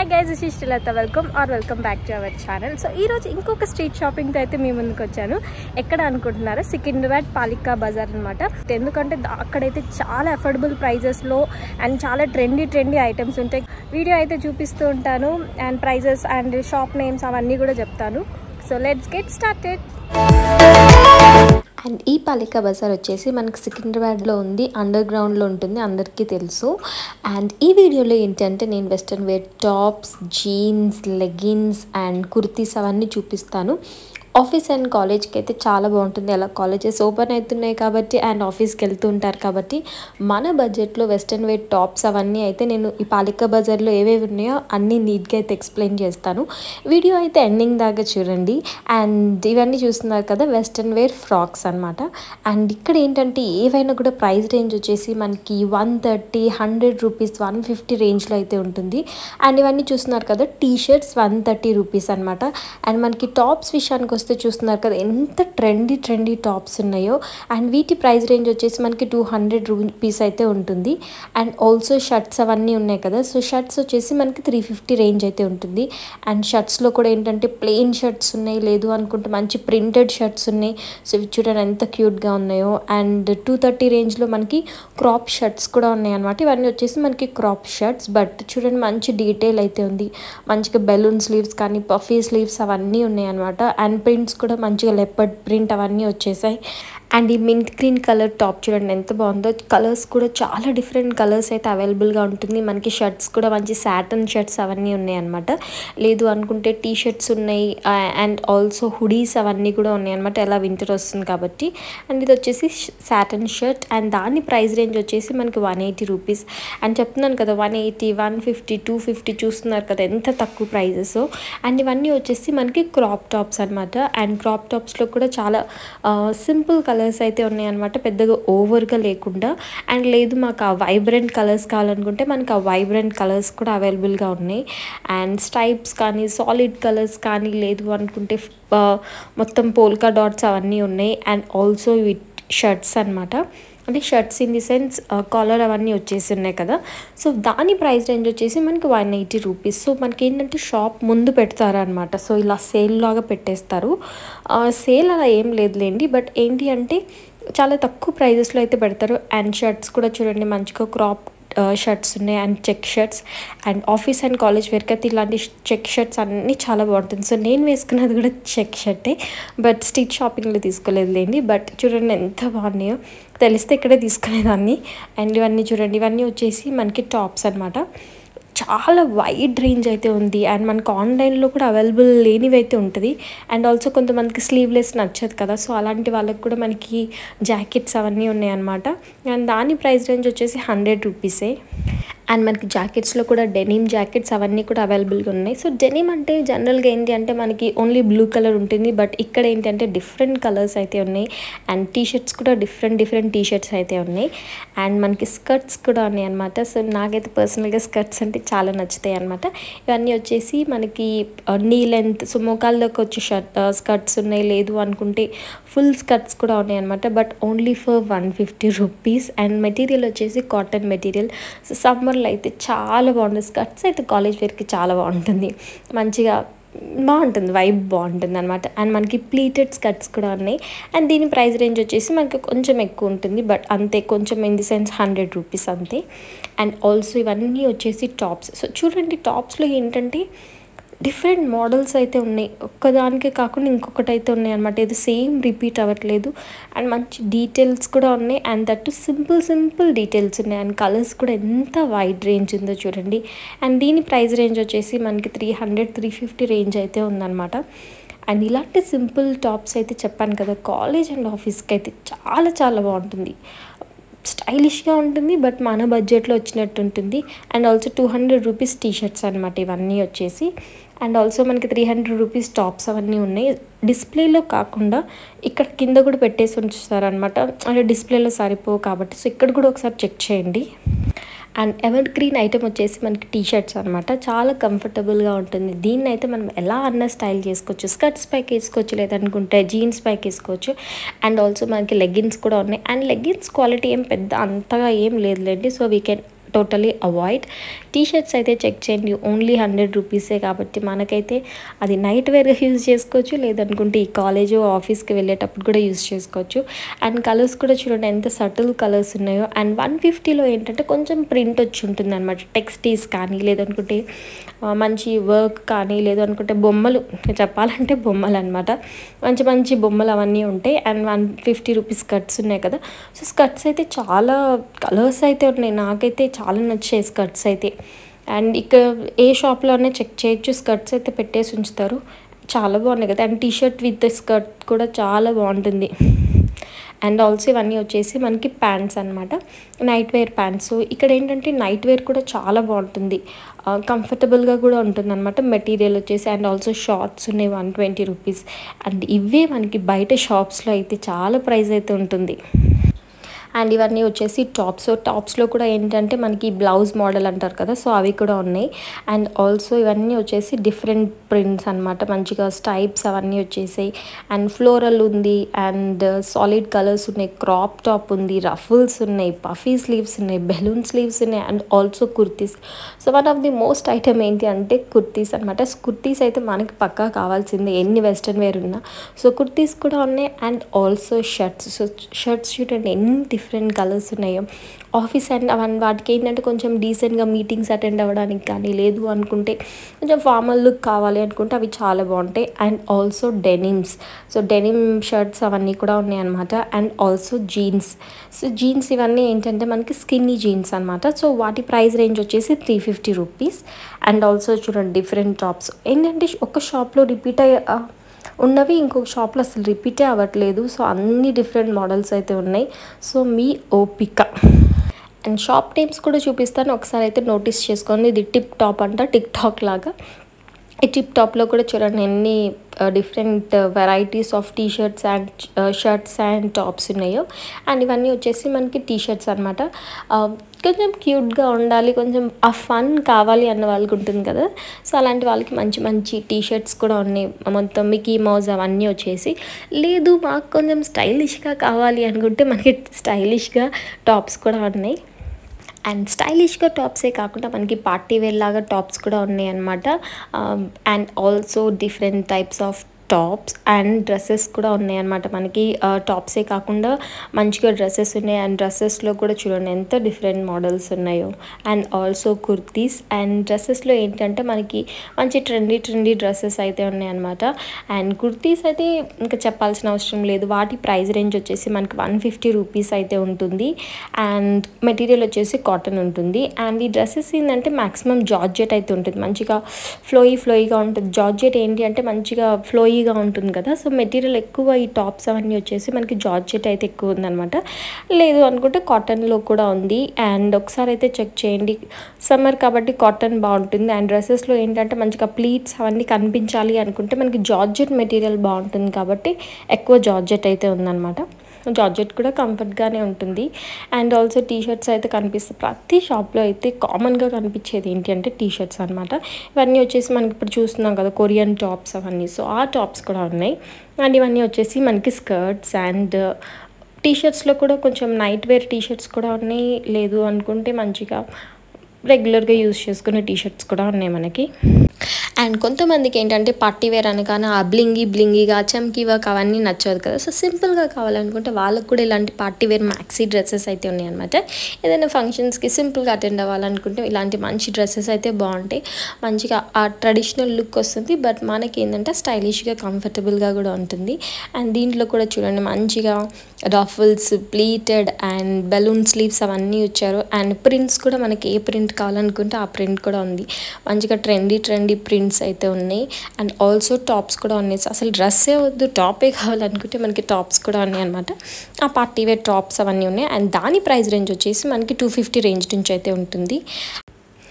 hi guys శిష్టిలత welcome or welcome back to our channel so ఈ రోజు ఇంకొక స్ట్రీట్ షాపింగ్తో అయితే మీ ముందుకు వచ్చాను ఎక్కడ అనుకుంటున్నారా సికింద్రాబాద్ పాలికా బజార్ అనమాట ఎందుకంటే దా- అక్కడైతే చాలా అఫోర్డబుల్ ప్రైజెస్లో అండ్ చాలా ట్రెండీ ట్రెండీ ఐటమ్స్ ఉంటాయి వీడియో అయితే చూపిస్తూ ఉంటాను and prices and shop names అవన్నీ కూడా చెప్తాను so let's get started and ఈ పాలికా బజార్ వచ్చేసి మనకి సికింద్రాబాద్లో ఉంది అండర్ గ్రౌండ్లో ఉంటుంది అందరికీ తెలుసు అండ్ ఈ వీడియోలో ఏంటంటే నేను western wear tops jeans leggings and kurtis అవన్నీ చూపిస్తాను ఆఫీస్ అండ్ కాలేజ్కి అయితే చాలా బాగుంటుంది అలా కాలేజెస్ ఓపెన్ అవుతున్నాయి కాబట్టి అండ్ ఆఫీస్కి వెళ్తూ ఉంటారు కాబట్టి మన బడ్జెట్లో వెస్ట్రన్ వేర్ టాప్స్ అవన్నీ అయితే నేను ఈ పాలికా బజార్లో ఏవేవి ఉన్నాయో అన్నీ నీట్గా అయితే ఎక్స్ప్లెయిన్ చేస్తాను వీడియో అయితే ఎండింగ్ దాకా చూడండి అండ్ ఇవన్నీ చూస్తున్నారు కదా వెస్ట్రన్ వేర్ ఫ్రాక్స్ అనమాట అండ్ ఇక్కడ ఏంటంటే ఏవైనా కూడా ప్రైస్ రేంజ్ వచ్చేసి మనకి one thirty hundred rupees one fifty రేంజ్లో అయితే ఉంటుంది అండ్ ఇవన్నీ చూస్తున్నారు కదా T shirts one thirty rupees అనమాట అండ్ మనకి టాప్స్ విషయానికి వస్తే చూస్తున్నారు కదా ఎంత ట్రెండీ ట్రెండీ టాప్స్ ఉన్నాయో అండ్ వీటి ప్రైస్ రేంజ్ వచ్చేసి మనకి టూ హండ్రెడ్ రూపీస్ అయితే ఉంటుంది అండ్ ఆల్సో షర్ట్స్ అవన్నీ ఉన్నాయి కదా సో షర్ట్స్ వచ్చేసి మనకి త్రీ ఫిఫ్టీ రేంజ్ అయితే ఉంటుంది అండ్ షర్ట్స్లో కూడా ఏంటంటే ప్లెయిన్ షర్ట్స్ ఉన్నాయి లేదు అనుకుంటే మంచి ప్రింటెడ్ షర్ట్స్ ఉన్నాయి సో ఇవి చూడండి ఎంత క్యూట్గా ఉన్నాయో అండ్ టూ థర్టీ రేంజ్లో మనకి క్రాప్ షర్ట్స్ కూడా ఉన్నాయి అనమాట ఇవన్నీ వచ్చేసి మనకి క్రాప్ షర్ట్స్ బట్ చూడండి మంచి డీటెయిల్ అయితే ఉంది మంచిగా బెలూన్ స్లీవ్స్ కానీ పఫీ స్లీవ్స్ అవన్నీ ఉన్నాయి అనమాట అండ్ ప్రింట్స్ కూడా మంచిగా లెపర్డ్ ప్రింట్ అవన్నీ వచ్చేసాయి అండ్ ఈ మింట్ గ్రీన్ కలర్ టాప్ చూడండి ఎంత బాగుందో కలర్స్ కూడా చాలా డిఫరెంట్ కలర్స్ అయితే అవైలబుల్గా ఉంటుంది మనకి షర్ట్స్ కూడా మంచి సాటన్ షర్ట్స్ అవన్నీ ఉన్నాయి అనమాట లేదు అనుకుంటే టీ షర్ట్స్ ఉన్నాయి అండ్ ఆల్సో హుడీస్ అవన్నీ కూడా ఉన్నాయి అనమాట ఎలా వింటర్ వస్తుంది కాబట్టి అండ్ ఇది వచ్చేసి సాటన్ షర్ట్ అండ్ దాని ప్రైస్ రేంజ్ వచ్చేసి మనకి వన్ ఎయిటీ రూపీస్ అండ్ చెప్తున్నాను కదా one eighty one fifty two fifty చూస్తున్నారు కదా ఎంత తక్కువ ప్రైజెస్ అండ్ ఇవన్నీ వచ్చేసి మనకి క్రాప్ టాప్స్ అనమాట అండ్ క్రాప్ టాప్స్లో కూడా చాలా సింపుల్ కలర్స్ అయితే ఉన్నాయి అనమాట పెద్దగా ఓవర్గా లేకుండా అండ్ లేదు మాకు ఆ వైబ్రెంట్ కలర్స్ కావాలనుకుంటే మనకి ఆ వైబ్రెంట్ కలర్స్ కూడా అవైలబుల్గా ఉన్నాయి అండ్ స్ట్రైప్స్ కానీ సాలిడ్ కలర్స్ కానీ లేదు అనుకుంటే ఆ, మొత్తం పోల్కా డాట్స్ అవన్నీ ఉన్నాయి అండ్ ఆల్సో ఇవి షర్ట్స్ అనమాట అంటే shirts in the sense collar అవన్నీ వచ్చేసి ఉన్నాయి కదా సో దాని ప్రైస్ రేంజ్ వచ్చేసి మనకి వన్ ఎయిటీ రూపీస్ సో మనకి ఏంటంటే షాప్ ముందు పెడతారు అనమాట సో ఇలా సేల్ లాగా పెట్టేస్తారు సేల్ అలా ఏం లేదులేండి బట్ ఏంటి అంటే చాలా తక్కువ ప్రైజెస్లో అయితే పెడతారు అండ్ షర్ట్స్ కూడా చూడండి మంచిగా క్రాప్ షర్ట్స్ ఉన్నాయి and check shirts and office and college వేర్కి అయితే ఇలాంటి చెక్ షర్ట్స్ అన్నీ చాలా బాగుంటుంది సో నేను వేసుకున్నది కూడా చెక్ షర్టే బట్ స్ట్రీట్ షాపింగ్లో తీసుకోలేదు లేండి బట్ చూడండి ఎంత బాగున్నాయో తెలిస్తే ఇక్కడే తీసుకునేదాన్ని అండ్ ఇవన్నీ చూడండి ఇవన్నీ వచ్చేసి మనకి టాప్స్ అనమాట చాలా వైడ్ రేంజ్ అయితే ఉంది అండ్ మనకు ఆన్లైన్లో కూడా అవైలబుల్ లేనివి అయితే ఉంటుంది అండ్ ఆల్సో కొంతమందికి స్లీవ్లెస్ నచ్చదు కదా సో అలాంటి వాళ్ళకి కూడా మనకి జాకెట్స్ అవన్నీ ఉన్నాయన్నమాట అండ్ దాని ప్రైస్ రేంజ్ వచ్చేసి హండ్రెడ్ రూపీసే అండ్ మనకి జాకెట్స్లో కూడా డెనిమ్ జాకెట్స్ అవన్నీ కూడా అవైలబుల్గా ఉన్నాయి సో డెనిమ్ అంటే జనరల్గా ఏంటి అంటే మనకి ఓన్లీ బ్లూ కలర్ ఉంటుంది బట్ ఇక్కడ ఏంటంటే డిఫరెంట్ కలర్స్ అయితే ఉన్నాయి అండ్ టీ షర్ట్స్ కూడా డిఫరెంట్ డిఫరెంట్ టీ షర్ట్స్ అయితే ఉన్నాయి అండ్ మనకి స్కర్ట్స్ కూడా ఉన్నాయి అనమాట సో నాకైతే పర్సనల్గా స్కర్ట్స్ అంటే చాలా నచ్చుతాయి అనమాట ఇవన్నీ వచ్చేసి మనకి నీ లెంత్ సో మోకాల్లోకి వచ్చే షర్ట్ స్కర్ట్స్ ఉన్నాయి లేదు అనుకుంటే ఫుల్ స్కర్ట్స్ కూడా ఉన్నాయి అనమాట but only for one fifty rupees and material వచ్చేసి కాటన్ మెటీరియల్ సో సమ్మర్లో అయితే చాలా బాగుంటుంది స్కర్ట్స్ అయితే కాలేజ్ వేర్కి చాలా బాగుంటుంది మంచిగా బాగుంటుంది వైబ్ బాగుంటుంది అనమాట అండ్ మనకి ప్లీటెడ్ స్కర్ట్స్ కూడా ఉన్నాయి అండ్ దీని ప్రైస్ రేంజ్ వచ్చేసి మనకి కొంచెం ఎక్కువ ఉంటుంది బట్ అంతే కొంచెం in the sense hundred rupees అంతే అండ్ ఆల్సో ఇవన్నీ వచ్చేసి టాప్స్ సో చూడండి టాప్స్లో ఏంటంటే డిఫరెంట్ మోడల్స్ అయితే ఉన్నాయి ఒక్కదానికే కాకుండా ఇంకొకటి అయితే ఉన్నాయి అనమాట ఇది సేమ్ రిపీట్ అవ్వట్లేదు అండ్ మంచి డీటెయిల్స్ కూడా ఉన్నాయి and that simple simple details ఉన్నాయి అండ్ కలర్స్ కూడా ఎంత వైడ్ రేంజ్ ఉందో చూడండి అండ్ దీని ప్రైస్ రేంజ్ వచ్చేసి మనకి three hundred three fifty range అయితే ఉందన్నమాట అండ్ ఇలాంటి సింపుల్ టాప్స్ అయితే చెప్పాను కదా కాలేజ్ అండ్ ఆఫీస్కి అయితే చాలా చాలా బాగుంటుంది స్టైలిష్గా ఉంటుంది బట్ మన బడ్జెట్లో వచ్చినట్టు ఉంటుంది and also two hundred rupees T shirts అనమాట ఇవన్నీ వచ్చేసి అండ్ ఆల్సో మనకి త్రీ హండ్రెడ్ రూపీస్ టాప్స్ అవన్నీ ఉన్నాయి డిస్ప్లేలో కాకుండా ఇక్కడ కింద కూడా పెట్టేసి ఉంచుతారనమాట అంటే డిస్ప్లేలో సరిపోవు కాబట్టి సో ఇక్కడ కూడా ఒకసారి చెక్ చేయండి అండ్ ఎవర్ గ్రీన్ ఐటమ్ వచ్చేసి మనకి టీ షర్ట్స్ అనమాట చాలా కంఫర్టబుల్గా ఉంటుంది దీన్ని అయితే మనం ఎలా అన్న స్టైల్ చేసుకోవచ్చు స్కర్ట్స్ పైకి వేసుకోవచ్చు లేదనుకుంటే జీన్స్ పైకి వేసుకోవచ్చు అండ్ ఆల్సో మనకి లెగ్గిన్స్ కూడా ఉన్నాయి అండ్ లెగ్గిన్స్ క్వాలిటీ ఏం పెద్ద అంతగా ఏం లేదులేండి so we can totally avoid T shirts అయితే చెక్ చేయండి ఓన్లీ హండ్రెడ్ రూపీసే కాబట్టి మనకైతే అది నైట్ వేర్గా యూజ్ చేసుకోవచ్చు లేదనుకుంటే ఈ కాలేజ్ ఆఫీస్కి వెళ్ళేటప్పుడు కూడా యూజ్ చేసుకోవచ్చు అండ్ కలర్స్ కూడా చూడండి ఎంత సటిల్ కలర్స్ ఉన్నాయో అండ్ వన్ ఫిఫ్టీలో ఏంటంటే కొంచెం ప్రింట్ వచ్చి ఉంటుంది అనమాట టెక్స్టీస్ కానీ లేదనుకుంటే ఆ, మంచి వర్క్ కానీ లేదనుకుంటే బొమ్మలు చెప్పాలంటే బొమ్మలు అనమాట మంచి మంచి బొమ్మలు అవన్నీ ఉంటాయి and one fifty rupees skirts ఉన్నాయి కదా సో స్కర్ట్స్ అయితే చాలా కలర్స్ అయితే ఉన్నాయి నాకైతే చాలా నచ్చాయి స్కర్ట్స్ అయితే అండ్ ఇక్కడ ఏ షాప్లోనే చెక్ చేయొచ్చు స్కర్ట్స్ అయితే పెట్టేసి ఉంచుతారు చాలా బాగున్నాయి కదా and T shirt with skirt కూడా చాలా బాగుంటుంది అండ్ ఆల్సో ఇవన్నీ వచ్చేసి మనకి ప్యాంట్స్ అనమాట నైట్ వేర్ ప్యాంట్స్ ఇక్కడ ఏంటంటే నైట్ వేర్ కూడా చాలా బాగుంటుంది కంఫర్టబుల్గా కూడా ఉంటుంది అనమాట మెటీరియల్ వచ్చేసి అండ్ ఆల్సో షార్ట్స్ ఉన్నాయి వన్ ట్వంటీ రూపీస్ అండ్ ఇవే మనకి బయట షాప్స్లో అయితే చాలా ప్రైస్ అయితే ఉంటుంది అండ్ ఇవన్నీ వచ్చేసి టాప్స్ టాప్స్లో కూడా ఏంటంటే మనకి బ్లౌజ్ మోడల్ అంటారు కదా సో అవి కూడా ఉన్నాయి అండ్ ఆల్సో ఇవన్నీ వచ్చేసి డిఫరెంట్ ప్రింట్స్ అనమాట మంచిగా స్టైప్స్ అవన్నీ వచ్చేసాయి అండ్ ఫ్లోరల్ ఉంది అండ్ సాలిడ్ కలర్స్ ఉన్నాయి క్రాప్ టాప్ ఉంది రఫుల్స్ ఉన్నాయి పఫీ స్లీవ్స్ ఉన్నాయి బెలూన్ స్లీవ్స్ ఉన్నాయి and also kurtis so one of the most item ఏంటి అంటే కుర్తీస్ అనమాట కుర్తీస్ అయితే మనకి పక్కా కావాల్సిందే ఎన్ని వెస్ట్రన్ వేర్ ఉన్నా సో కుర్తీస్ కూడా ఉన్నాయి and also shirts so shirts చూడండి ఎన్ని డిఫరెంట్ కలర్స్ ఉన్నాయో ఆఫీస్ అండ్ అవన్నీ వాటికి ఏంటంటే కొంచెం డీసెంట్గా మీటింగ్స్ అటెండ్ అవ్వడానికి కానీ లేదు అనుకుంటే కొంచెం ఫార్మల్ లుక్ కావాలి అనుకుంటే అవి చాలా బాగుంటాయి and also denims so denim shirts అవన్నీ కూడా ఉన్నాయన్నమాట and also jeans so jeans ఇవన్నీ ఏంటంటే మనకి స్కిన్నీ జీన్స్ అనమాట సో వాటి ప్రైస్ రేంజ్ వచ్చేసి three fifty rupees and also చూడండి డిఫరెంట్ టాప్స్ ఏంటంటే ఒక షాప్లో రిపీట్ అయ్యే ఆ, ఉన్నవి ఇంకొక షాప్లో అసలు రిపీటే అవ్వట్లేదు సో అన్ని డిఫరెంట్ మోడల్స్ అయితే ఉన్నాయి సో మీ ఓపిక అండ్ షాప్ నేమ్స్ కూడా చూపిస్తాను ఒకసారి అయితే నోటీస్ చేసుకోండి ఇది టిప్ టాప్ అంట టిక్ టాక్ లాగా ఈ టిప్ టాప్లో కూడా చూడండి ఎన్ని different varieties of T shirts and shirts and tops ఉన్నాయో అండ్ ఇవన్నీ వచ్చేసి మనకి టీ షర్ట్స్ అనమాట కొంచెం క్యూట్గా ఉండాలి కొంచెం ఆ ఫన్ కావాలి అన్న వాళ్ళకి ఉంటుంది కదా సో అలాంటి వాళ్ళకి మంచి మంచి టీ షర్ట్స్ కూడా ఉన్నాయి మొత్తం మికీ మౌజ్ అవన్నీ వచ్చేసి లేదు మాకు కొంచెం స్టైలిష్గా కావాలి అనుకుంటే మనకి స్టైలిష్గా టాప్స్ కూడా ఉన్నాయి అండ్ స్టైలిష్గా టాప్సే కాకుండా మనకి పార్టీ వేర్ లాగా టాప్స్ కూడా ఉన్నాయి అనమాట and also different types of tops and dresses కూడా ఉన్నాయి అనమాట మనకి టాప్సే కాకుండా మంచిగా డ్రెస్సెస్ ఉన్నాయి అండ్ డ్రెస్సెస్లో కూడా చూడండి ఎంత డిఫరెంట్ మోడల్స్ ఉన్నాయో అండ్ ఆల్సో కుర్తీస్ అండ్ డ్రెస్సెస్లో ఏంటంటే మనకి మంచి ట్రెండీ ట్రెండీ డ్రెస్సెస్ అయితే ఉన్నాయన్నమాట అండ్ కుర్తీస్ అయితే ఇంకా చెప్పాల్సిన అవసరం లేదు వాటి ప్రైస్ రేంజ్ వచ్చేసి మనకి వన్ ఫిఫ్టీ రూపీస్ అయితే ఉంటుంది అండ్ మెటీరియల్ వచ్చేసి కాటన్ ఉంటుంది అండ్ ఈ డ్రెస్సెస్ ఏంటంటే మాక్సిమం జార్జెట్ అయితే ఉంటుంది మంచిగా ఫ్లోయీ ఫ్లోయీగా ఉంటుంది జార్జెట్ ఏంటి అంటే మంచిగా ఫ్లోయీగా ఉంటుంది కదా సో మెటీరియల్ ఎక్కువ ఈ టాప్స్ అవన్నీ వచ్చేసి మనకి జార్జెట్ అయితే ఎక్కువ ఉందన్నమాట లేదు అనుకుంటే కాటన్లో కూడా ఉంది అండ్ ఒకసారి అయితే చెక్ చేయండి సమ్మర్ కాబట్టి కాటన్ బాగుంటుంది అండ్ డ్రెస్సెస్లో ఏంటంటే మంచిగా ప్లీట్స్ అవన్నీ కనిపించాలి అనుకుంటే మనకి జార్జెట్ మెటీరియల్ బాగుంటుంది కాబట్టి ఎక్కువ జార్జెట్ అయితే ఉందన్నమాట జార్జెట్ కూడా కంఫర్ట్గానే ఉంటుంది అండ్ ఆల్సో టీ షర్ట్స్ అయితే కనిపిస్తాయి ప్రతి షాప్లో అయితే కామన్గా కనిపించేది ఏంటి అంటే టీ షర్ట్స్ అనమాట ఇవన్నీ వచ్చేసి మనకి ఇప్పుడు చూస్తున్నాం కదా కొరియన్ టాప్స్ అవన్నీ సో ఆ టాప్స్ కూడా ఉన్నాయి అండ్ ఇవన్నీ వచ్చేసి మనకి స్కర్ట్స్ అండ్ టీ షర్ట్స్లో కూడా కొంచెం నైట్ వేర్ టీ షర్ట్స్ కూడా ఉన్నాయి లేదు అనుకుంటే మంచిగా రెగ్యులర్గా యూజ్ చేసుకునే టీ షర్ట్స్ కూడా ఉన్నాయి మనకి అండ్ కొంతమందికి ఏంటంటే పార్టీ వేర్ అనగానే ఆ బ్లింగి బ్లింగిగా చమ్కీ వర్క్ అవన్నీ నచ్చదు కదా సో సింపుల్గా కావాలనుకుంటే వాళ్ళకు కూడా ఇలాంటి పార్టీ వేర్ మ్యాక్సీ డ్రెస్సెస్ అయితే ఉన్నాయి అనమాట ఏదైనా ఫంక్షన్స్కి సింపుల్గా అటెండ్ అవ్వాలనుకుంటే ఇలాంటి మంచి డ్రెస్సెస్ అయితే బాగుంటాయి మంచిగా ఆ ట్రెడిషనల్ లుక్ వస్తుంది బట్ మనకి ఏంటంటే స్టైలిష్గా కంఫర్టబుల్గా కూడా ఉంటుంది అండ్ దీంట్లో కూడా చూడండి మంచిగా ruffles pleated and balloon sleeves అవన్నీ ఇచ్చారు అండ్ ప్రింట్స్ కూడా మనకి ఏ ప్రింట్ కావాలనుకుంటే ఆ ప్రింట్ కూడా ఉంది మంచిగా ట్రెండీ ట్రెండీ ప్రింట్స్ అయితే ఉన్నాయి అండ్ ఆల్సో టాప్స్ కూడా ఉన్నాయి సో అసలు డ్రెస్సే వద్దు టాపే కావాలనుకుంటే మనకి టాప్స్ కూడా ఉన్నాయి అనమాట ఆ పార్టీ వేర్ టాప్స్ అవన్నీ ఉన్నాయి అండ్ దాని ప్రైస్ రేంజ్ వచ్చేసి మనకి టూ ఫిఫ్టీ రేంజ్ నుంచి అయితే ఉంటుంది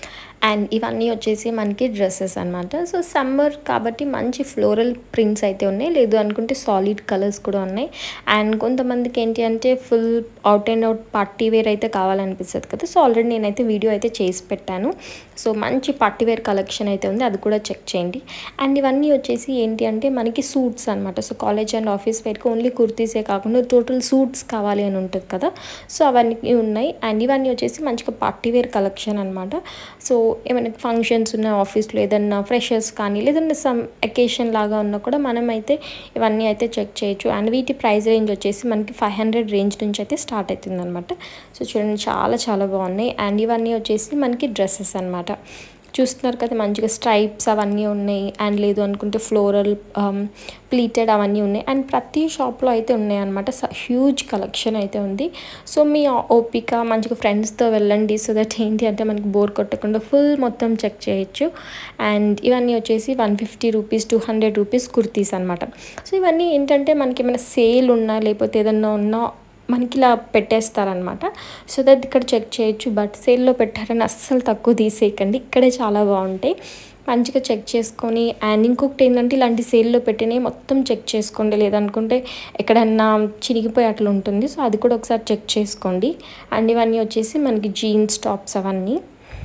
అండ్ ఇవన్నీ వచ్చేసి మనకి డ్రెస్సెస్ అనమాట సో సమ్మర్ కాబట్టి మంచి ఫ్లోరల్ ప్రింట్స్ అయితే ఉన్నాయి లేదు అనుకుంటే సాలిడ్ కలర్స్ కూడా ఉన్నాయి అండ్ కొంతమందికి ఏంటి అంటే full out and out party wear అయితే కావాలనిపిస్తుంది కదా సో ఆల్రెడీ నేనైతే వీడియో అయితే చేసి పెట్టాను సో మంచి పార్టీ వేర్ కలెక్షన్ అయితే ఉంది అది కూడా చెక్ చేయండి అండ్ ఇవన్నీ వచ్చేసి ఏంటి అంటే మనకి సూట్స్ అనమాట సో కాలేజ్ అండ్ ఆఫీస్ వేర్కి ఓన్లీ కుర్తీసే కాకుండా టోటల్ సూట్స్ కావాలి అని ఉంటుంది కదా సో అవన్నీ ఉన్నాయి అండ్ ఇవన్నీ వచ్చేసి మంచిగా పార్టీ వేర్ కలెక్షన్ అనమాట సో ఏమైనా ఫంక్షన్స్ ఉన్న ఆఫీస్లో ఏదన్నా ఫ్రెషర్స్ కానీ లేదంటే సమ్ అకేషన్ లాగా ఉన్నా కూడా మనం అయితే ఇవన్నీ అయితే చెక్ చేయొచ్చు అండ్ వీటి ప్రైస్ రేంజ్ వచ్చేసి మనకి ఫైవ్ హండ్రెడ్ రేంజ్ నుంచి అయితే స్టార్ట్ అవుతుంది అనమాట సో చూడండి చాలా చాలా బాగున్నాయి అండ్ ఇవన్నీ వచ్చేసి మనకి డ్రెస్సెస్ అనమాట చూస్తున్నారు కదా మంచిగా స్ట్రైప్స్ అవన్నీ ఉన్నాయి అండ్ లేదు అనుకుంటే ఫ్లోరల్ ప్లీటెడ్ అవన్నీ ఉన్నాయి అండ్ ప్రతి షాప్లో అయితే ఉన్నాయి అనమాట హ్యూజ్ కలెక్షన్ అయితే ఉంది సో మీ ఓపిక మంచిగా ఫ్రెండ్స్తో వెళ్ళండి సో దట్ ఏంటి అంటే మనకి బోర్ కొట్టకుండా ఫుల్ మొత్తం చెక్ చేయొచ్చు అండ్ ఇవన్నీ వచ్చేసి one fifty rupees two hundred rupees kurtis అనమాట సో ఇవన్నీ ఏంటంటే మనకి ఏమైనా సేల్ ఉన్నా లేకపోతే ఏదన్నా ఉన్నా మనకి ఇలా పెట్టేస్తారనమాట సో దట్ ఇక్కడ చెక్ చేయొచ్చు బట్ సేల్లో పెట్టారని అస్సలు తక్కువ తీసేయకండి ఇక్కడే చాలా బాగుంటాయి మంచిగా చెక్ చేసుకొని అండ్ ఇంకొకటి ఏంటంటే ఇలాంటి సేల్లో పెట్టినవి మొత్తం చెక్ చేసుకోండి లేదనుకుంటే ఎక్కడన్నా చిరిగిపోయి అట్లా ఉంటుంది సో అది కూడా ఒకసారి చెక్ చేసుకోండి అండ్ ఇవన్నీ వచ్చేసి మనకి జీన్స్ టాప్స్ అవన్నీ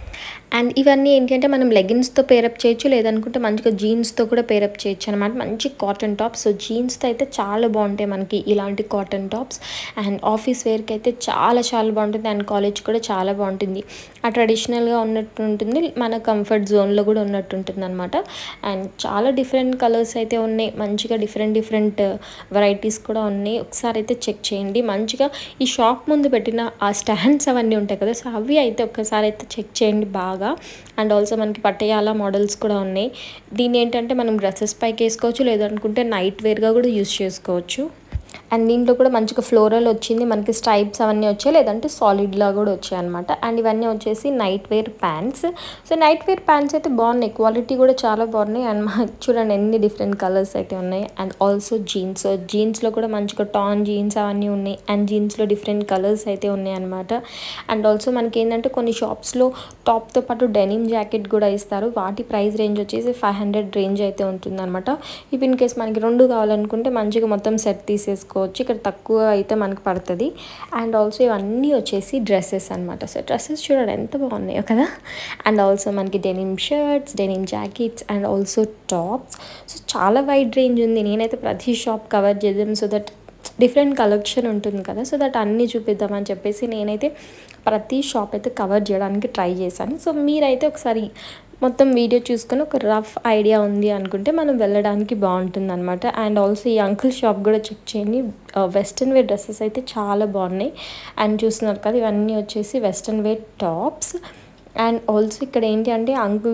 అండ్ ఇవన్నీ ఏంటంటే మనం లెగిన్స్తో పేరప్ చేయొచ్చు లేదనుకుంటే మంచిగా జీన్స్తో కూడా పేరప్ చేయొచ్చు అనమాట మంచి కాటన్ టాప్స్ సో జీన్స్తో అయితే చాలా బాగుంటాయి మనకి ఇలాంటి కాటన్ టాప్స్ అండ్ ఆఫీస్ వేర్కి అయితే చాలా చాలా బాగుంటుంది అండ్ కాలేజ్ కూడా చాలా బాగుంటుంది ఆ ట్రెడిషనల్గా ఉన్నట్టు ఉంటుంది మన కంఫర్ట్ జోన్లో కూడా ఉన్నట్టు ఉంటుంది అనమాట అండ్ చాలా డిఫరెంట్ కలర్స్ అయితే ఉన్నాయి మంచిగా డిఫరెంట్ డిఫరెంట్ వెరైటీస్ కూడా ఉన్నాయి ఒకసారి అయితే చెక్ చేయండి మంచిగా ఈ షాప్ ముందు పెట్టిన ఆ స్టాండ్స్ అవన్నీ ఉంటాయి కదా సో అవి అయితే ఒక్కసారి అయితే చెక్ చేయండి బాగా అండ్ ఆల్సో మనకి పట్టయాల మోడల్స్ కూడా ఉన్నాయి దీన్ని ఏంటంటే మనం డ్రెస్సెస్ పైకి వేసుకోవచ్చు లేదనుకుంటే నైట్ వేర్గా కూడా యూస్ చేసుకోవచ్చు అండ్ దీంట్లో కూడా మంచిగా ఫ్లోరల్ వచ్చింది మనకి స్ట్రైప్స్ అవన్నీ వచ్చాయి లేదంటే సాలిడ్లా కూడా వచ్చాయి అనమాట అండ్ ఇవన్నీ వచ్చేసి night wear pants so night wear pants అయితే బాగున్నాయి క్వాలిటీ కూడా చాలా బాగున్నాయి అండ్ మా చూడండి ఎన్ని డిఫరెంట్ కలర్స్ అయితే ఉన్నాయి అండ్ ఆల్సో జీన్స్ జీన్స్లో కూడా మంచిగా టాన్ జీన్స్ అవన్నీ ఉన్నాయి అండ్ జీన్స్లో డిఫరెంట్ కలర్స్ అయితే ఉన్నాయి అనమాట అండ్ ఆల్సో మనకి ఏంటంటే కొన్ని షాప్స్లో టాప్తో పాటు డెనిమ్ జాకెట్ కూడా ఇస్తారు వాటి ప్రైస్ రేంజ్ వచ్చేసి ఫైవ్ హండ్రెడ్ రేంజ్ అయితే ఉంటుంది అనమాట ఇఫ్ ఇన్ కేస్ మనకి రెండు కావాలనుకుంటే మంచిగా మొత్తం సెట్ తీసేసుకోవచ్చు ఇక్కడ తక్కువ అయితే మనకు పడుతుంది అండ్ ఆల్సో ఇవన్నీ వచ్చేసి డ్రెస్సెస్ అనమాట సో డ్రెస్సెస్ చూడండి ఎంత బాగున్నాయో కదా అండ్ ఆల్సో మనకి denim shirts denim jackets and also tops so చాలా వైడ్ రేంజ్ ఉంది నేనైతే ప్రతి షాప్ కవర్ చేద్దాం సో దట్ డిఫరెంట్ కలెక్షన్ ఉంటుంది కదా సో దట్ అన్నీ చూపిద్దామని చెప్పేసి నేనైతే ప్రతి షాప్ అయితే కవర్ చేయడానికి ట్రై చేశాను సో మీరైతే ఒకసారి మొత్తం వీడియో చూసుకొని ఒక రఫ్ ఐడియా ఉంది అనుకుంటే మనం వెళ్ళడానికి బాగుంటుంది అనమాట అండ్ ఆల్సో ఈ అంకుల్ షాప్ కూడా చెక్ చేయండి వెస్ట్రన్ వేర్ డ్రెస్సెస్ అయితే చాలా బాగున్నాయి అండ్ చూస్తున్నారు కదా ఇవన్నీ వచ్చేసి western wear tops and also ఇక్కడ ఏంటి అంటే అంకుల్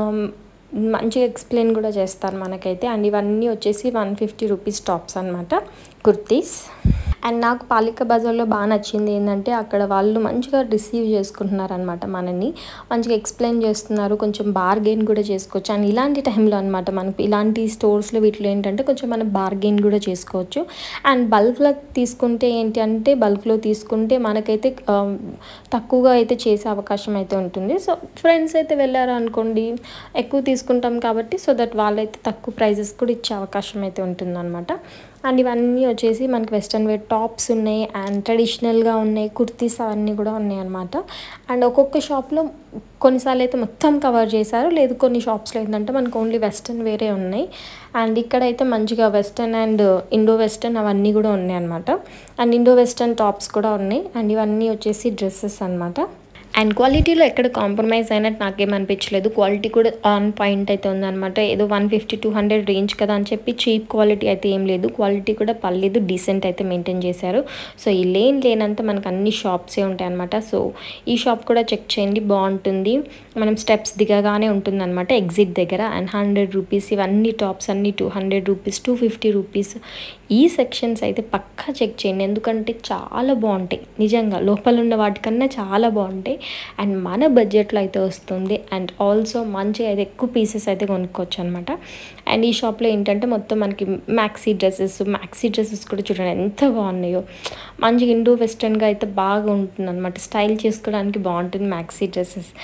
మంచిగా ఎక్స్ప్లెయిన్ కూడా చేస్తారు మనకైతే అండ్ ఇవన్నీ వచ్చేసి వన్ ఫిఫ్టీ రూపీస్ టాప్స్ అనమాట కుర్తీస్ అండ్ నాకు పాలిక బజార్లో బాగా నచ్చింది ఏంటంటే అక్కడ వాళ్ళు మంచిగా రిసీవ్ చేసుకుంటున్నారు అనమాట మనని మంచిగా ఎక్స్ప్లెయిన్ చేస్తున్నారు కొంచెం బార్గెయిన్ కూడా చేసుకోవచ్చు అండ్ ఇలాంటి టైంలో అనమాట మనకి ఇలాంటి స్టోర్స్లో వీటిలో ఏంటంటే కొంచెం మనం బార్గెయిన్ కూడా చేసుకోవచ్చు అండ్ బల్క్లో తీసుకుంటే ఏంటి అంటే బల్క్లో తీసుకుంటే మనకైతే తక్కువగా అయితే చేసే అవకాశం అయితే ఉంటుంది సో ఫ్రెండ్స్ అయితే వెళ్ళారు అనుకోండి ఎక్కువ తీసుకుంటాం కాబట్టి సో దట్ వాళ్ళైతే తక్కువ ప్రైజెస్ కూడా ఇచ్చే అవకాశం అయితే ఉంటుందన్నమాట అండ్ ఇవన్నీ వచ్చేసి మనకి వెస్ట్రన్ వేర్ టాప్స్ ఉన్నాయి అండ్ ట్రెడిషనల్గా ఉన్నాయి కుర్తీస్ అవన్నీ కూడా ఉన్నాయి అనమాట అండ్ ఒక్కొక్క షాప్లో కొన్నిసార్లు అయితే మొత్తం కవర్ చేశారు లేదు కొన్ని షాప్స్లో ఏంటంటే మనకు ఓన్లీ వెస్ట్రన్ వేరే ఉన్నాయి అండ్ ఇక్కడైతే మంచిగా వెస్ట్రన్ అండ్ ఇండో వెస్ట్రన్ అవన్నీ కూడా ఉన్నాయి అనమాట అండ్ ఇండో వెస్ట్రన్ టాప్స్ కూడా ఉన్నాయి అండ్ ఇవన్నీ వచ్చేసి డ్రెస్సెస్ అనమాట అండ్ క్వాలిటీలో ఎక్కడ కాంప్రమైజ్ అయినట్టు నాకేమనిపించలేదు క్వాలిటీ కూడా ఆన్ పాయింట్ అయితే ఉందన్నమాట ఏదో one fifty two hundred range కదా అని చెప్పి చీప్ క్వాలిటీ అయితే ఏం లేదు క్వాలిటీ కూడా పర్లేదు డీసెంట్ అయితే మెయింటైన్ చేశారు సో ఈ లేన్ లేనంత మనకు అన్ని షాప్సే ఉంటాయి అనమాట సో ఈ షాప్ కూడా చెక్ చేయండి బాగుంటుంది మనం స్టెప్స్ దిగగానే ఉంటుందన్నమాట ఎగ్జిట్ దగ్గర అండ్ హండ్రెడ్ రూపీస్ ఇవన్నీ టాప్స్ అన్ని two hundred rupees two fifty rupees ఈ సెక్షన్స్ అయితే పక్కా చెక్ చేయండి ఎందుకంటే చాలా బాగుంటాయి నిజంగా లోపల ఉన్న వాటికన్నా చాలా బాగుంటాయి అండ్ మన బడ్జెట్లో అయితే వస్తుంది అండ్ ఆల్సో మంచిగా అయితే ఎక్కువ పీసెస్ అయితే కొనుక్కోవచ్చు అనమాట అండ్ ఈ షాప్లో ఏంటంటే మొత్తం మనకి మ్యాక్సీ డ్రెస్సెస్ మ్యాక్సీ డ్రెస్సెస్ కూడా చూడండి ఎంత బాగున్నాయో మంచిగా ఇండో వెస్ట్రన్గా అయితే బాగా ఉంటుంది అనమాట స్టైల్ చేసుకోవడానికి బాగుంటుంది మ్యాక్సీ డ్రెస్సెస్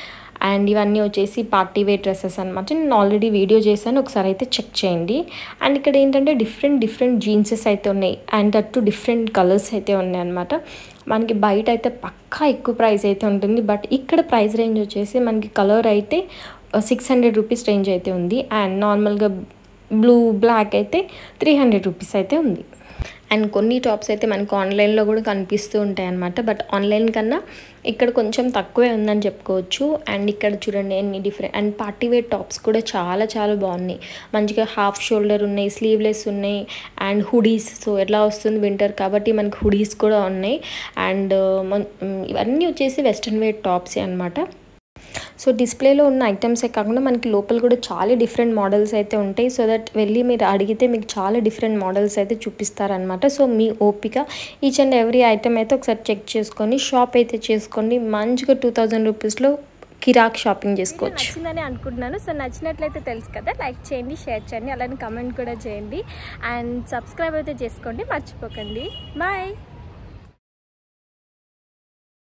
అండ్ ఇవన్నీ వచ్చేసి పార్టీ వేర్ డ్రెస్సెస్ అనమాట నేను ఆల్రెడీ వీడియో చేశాను ఒకసారి అయితే చెక్ చేయండి అండ్ ఇక్కడ ఏంటంటే డిఫరెంట్ డిఫరెంట్ జీన్సెస్ అయితే ఉన్నాయి and that two different colours అయితే ఉన్నాయి అనమాట మనకి బయట అయితే పక్కా ఎక్కువ ప్రైస్ అయితే ఉంటుంది బట్ ఇక్కడ ప్రైస్ రేంజ్ వచ్చేసి మనకి కలర్ అయితే సిక్స్ హండ్రెడ్ రూపీస్ రేంజ్ అయితే ఉంది అండ్ నార్మల్గా బ్లూ బ్లాక్ అయితే త్రీ హండ్రెడ్ రూపీస్ అయితే ఉంది అండ్ కొన్ని టాప్స్ అయితే మనకు ఆన్లైన్లో కూడా కనిపిస్తూ ఉంటాయి అనమాట బట్ ఆన్లైన్ కన్నా ఇక్కడ కొంచెం తక్కువే ఉందని చెప్పుకోవచ్చు అండ్ ఇక్కడ చూడండి ఎన్ని different and party wear tops కూడా చాలా చాలా బాగున్నాయి మంచిగా హాఫ్ షోల్డర్ ఉన్నాయి స్లీవ్లెస్ ఉన్నాయి అండ్ హుడీస్ సో ఎట్లా వస్తుంది వింటర్ కాబట్టి మనకి హుడీస్ కూడా ఉన్నాయి అండ్ ఇవన్నీ వచ్చేసి వెస్ట్రన్ వేర్ టాప్సే అనమాట సో డిస్ప్లేలో ఉన్న ఐటమ్సే కాకుండా మనకి లోపల కూడా చాలా డిఫరెంట్ మోడల్స్ అయితే ఉంటాయి సో దట్ వెళ్ళి మీరు అడిగితే మీకు చాలా డిఫరెంట్ మోడల్స్ అయితే చూపిస్తారనమాట సో మీ ఓపిక ఈచ్ అండ్ ఎవ్రీ ఐటమ్ అయితే ఒకసారి చెక్ చేసుకొని షాప్ అయితే చేసుకోండి మంచిగా టూ థౌజండ్ రూపీస్లో కిరాక్ షాపింగ్ చేసుకోవచ్చు నచ్చిందని అనుకుంటున్నాను సో నచ్చినట్లయితే తెలుసు కదా లైక్ చేయండి షేర్ చేయండి అలానే కమెంట్ కూడా చేయండి అండ్ సబ్స్క్రైబ్ అయితే చేసుకోండి మర్చిపోకండి బాయ్